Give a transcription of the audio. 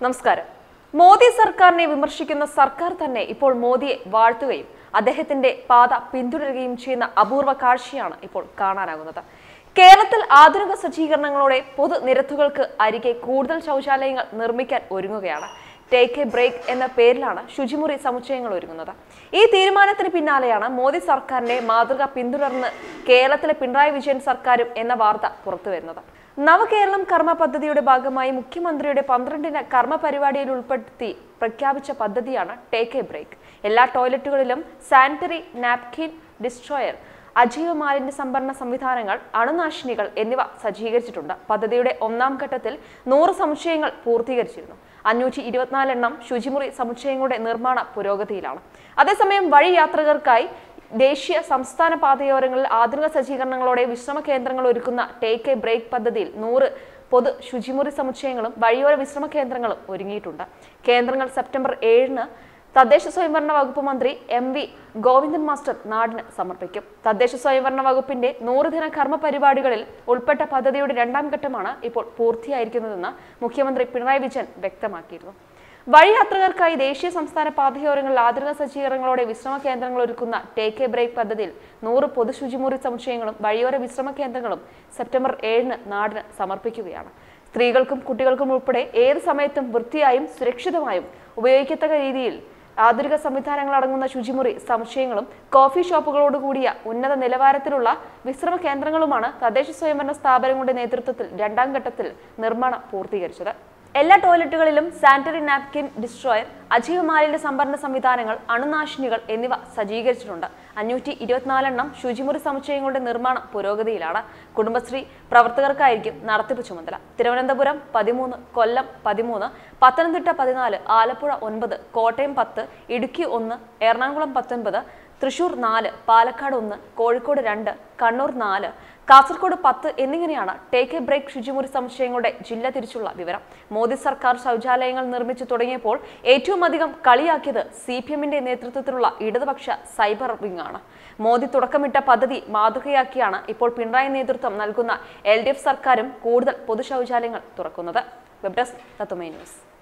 നമസ്കാരം മോദി സർക്കാരിനെ വിമർശിക്കുന്ന സർക്കാർ തന്നെ ഇപ്പോൾ മോദിയെ വാഴ്ത്തുകയും അദ്ദേഹത്തിന്റെ പാത പിന്തുടരുകയും ചെയ്യുന്ന അപൂർവ കാഴ്ചയാണ് ഇപ്പോൾ കാണാനാകുന്നത് കേരളത്തിൽ ആധുനിക സജ്ജീകരണങ്ങളോടെ പൊതുനിരത്തുകൾക്ക് അരികെ കൂടുതൽ ശൗചാലയങ്ങൾ നിർമ്മിക്കാൻ ഒരുങ്ങുകയാണ് ടേക്ക് എ ബ്രേക്ക് എന്ന പേരിലാണ് ശുചിമുറി സമുച്ചയങ്ങൾ ഒരുങ്ങുന്നത് ഈ തീരുമാനത്തിന് പിന്നാലെയാണ് മോദി സർക്കാരിന്റെ മാതൃക പിന്തുടർന്ന് കേരളത്തിലെ പിണറായി വിജയൻ സർക്കാരും എന്ന വാർത്ത പുറത്തുവരുന്നത് നവകേരളം കർമ്മ പദ്ധതിയുടെ ഭാഗമായി മുഖ്യമന്ത്രിയുടെ പന്ത്രണ്ടിന് കർമ്മ പരിപാടിയിൽ ഉൾപ്പെടുത്തി പ്രഖ്യാപിച്ച പദ്ധതിയാണ് ടേക്ക് എ ബ്രേക്ക് എല്ലാ ടോയ്ലറ്റുകളിലും സാനിറ്ററി നാപ്കിൻ ഡിസ്ട്രോയർ അജൈവ മാലിന്യ സംഭരണ സംവിധാനങ്ങൾ അണുനാശിനികൾ എന്നിവ സജ്ജീകരിച്ചിട്ടുണ്ട് പദ്ധതിയുടെ ഒന്നാം ഘട്ടത്തിൽ നൂറ് സമുച്ചയങ്ങൾ പൂർത്തീകരിച്ചിരുന്നു അഞ്ഞൂറ്റി ഇരുപത്തിനാല് എണ്ണം ശുചിമുറി സമുച്ചയങ്ങളുടെ നിർമ്മാണ പുരോഗതിയിലാണ് അതേസമയം വഴി യാത്രികർക്കായി ദേശീയ സംസ്ഥാന പാതയോരങ്ങളിൽ ആധുനിക സജ്ജീകരണങ്ങളോടെ വിശ്രമ കേന്ദ്രങ്ങൾ ഒരുക്കുന്ന ടേക്ക് എ ബ്രേക്ക് പദ്ധതിയിൽ നൂറ് പൊതു ശുചിമുറി സമുച്ചയങ്ങളും വഴിയോര വിശ്രമ കേന്ദ്രങ്ങളും ഒരുങ്ങിയിട്ടുണ്ട് കേന്ദ്രങ്ങൾ സെപ്റ്റംബർ ഏഴിന് തദ്ദേശ സ്വയംഭരണ വകുപ്പ് മന്ത്രി എം വി ഗോവിന്ദൻ മാസ്റ്റർ നാടിന് സമർപ്പിക്കും തദ്ദേശ സ്വയംഭരണ വകുപ്പിന്റെ നൂറുദിന കർമ്മ പരിപാടികളിൽ ഉൾപ്പെട്ട പദ്ധതിയുടെ രണ്ടാം ഘട്ടമാണ് ഇപ്പോൾ പൂർത്തിയായിരിക്കുന്നതെന്ന് മുഖ്യമന്ത്രി പിണറായി വിജയൻ വ്യക്തമാക്കിയിരുന്നു വഴിയാത്രകർക്കായി ദേശീയ സംസ്ഥാന പാതയോരങ്ങളിൽ ആധുനിക സജ്ജീകരണങ്ങളോടെ വിശ്രമ കേന്ദ്രങ്ങൾ ഒരുക്കുന്ന ടേക്ക് എ ബ്രേക്ക് പദ്ധതിയിൽ നൂറ് പൊതു ശുചിമുറി സമുച്ചയങ്ങളും വഴിയോര വിശ്രമ കേന്ദ്രങ്ങളും സെപ്റ്റംബർ ഏഴിന് നാടിന് സമർപ്പിക്കുകയാണ് സ്ത്രീകൾക്കും കുട്ടികൾക്കും ഉൾപ്പെടെ ഏത് സമയത്തും വൃത്തിയായും സുരക്ഷിതമായും ഉപയോഗിക്കത്തക്ക രീതിയിൽ ആധുനിക സംവിധാനങ്ങൾ അടങ്ങുന്ന ശുചിമുറി സമുച്ചയങ്ങളും കോഫി ഷോപ്പുകളോട് കൂടിയ ഉന്നത നിലവാരത്തിലുള്ള വിശ്രമ കേന്ദ്രങ്ങളുമാണ് തദ്ദേശ സ്വയംഭരണ സ്ഥാപനങ്ങളുടെ നേതൃത്വത്തിൽ രണ്ടാം ഘട്ടത്തിൽ നിർമ്മാണം പൂർത്തീകരിച്ചത് എല്ലാ ടോയ്ലറ്റുകളിലും സാനിറ്ററി നാപ്കിൻ ഡിസ്ട്രോയർ അജൈവ മാലിന്യ സംഭരണ സംവിധാനങ്ങൾ അണുനാശിനികൾ എന്നിവ സജ്ജീകരിച്ചിട്ടുണ്ട് അഞ്ഞൂറ്റി ഇരുപത്തിനാലെണ്ണം ശുചിമുറി സമുച്ചയങ്ങളുടെ നിർമ്മാണം പുരോഗതിയിലാണ് കുടുംബശ്രീ പ്രവർത്തകർക്കായിരിക്കും നടത്തിപ്പ് ചുമതല തിരുവനന്തപുരം പതിമൂന്ന് കൊല്ലം പതിമൂന്ന് പത്തനംതിട്ട പതിനാല് ആലപ്പുഴ ഒൻപത് കോട്ടയം പത്ത് ഇടുക്കി ഒന്ന് എറണാകുളം പത്തൊൻപത് തൃശൂർ നാല് പാലക്കാട് ഒന്ന് കോഴിക്കോട് രണ്ട് കണ്ണൂർ നാല് കാസർഗോഡ് പത്ത് എന്നിങ്ങനെയാണ് ടേക്ക് എ ബ്രേക്ക് ശുചിമുറി സമുച്ചയങ്ങളുടെ ജില്ല തിരിച്ചുള്ള വിവരം മോദി സർക്കാർ ശൗചാലയങ്ങൾ നിർമ്മിച്ചു തുടങ്ങിയപ്പോൾ ഏറ്റവും അധികം കളിയാക്കിയത് സി പി എമ്മിന്റെ നേതൃത്വത്തിലുള്ള ഇടതുപക്ഷ സൈബർ വിങ് ആണ് മോദി തുടക്കമിട്ട പദ്ധതി മാതൃകയാക്കിയാണ് ഇപ്പോൾ പിണറായി നേതൃത്വം നൽകുന്ന എൽ ഡി എഫ് സർക്കാരും കൂടുതൽ പൊതു ശൗചാലയങ്ങൾ തുറക്കുന്നത് വെബ് ഡെസ്ക് തത്വമേ ന്യൂസ്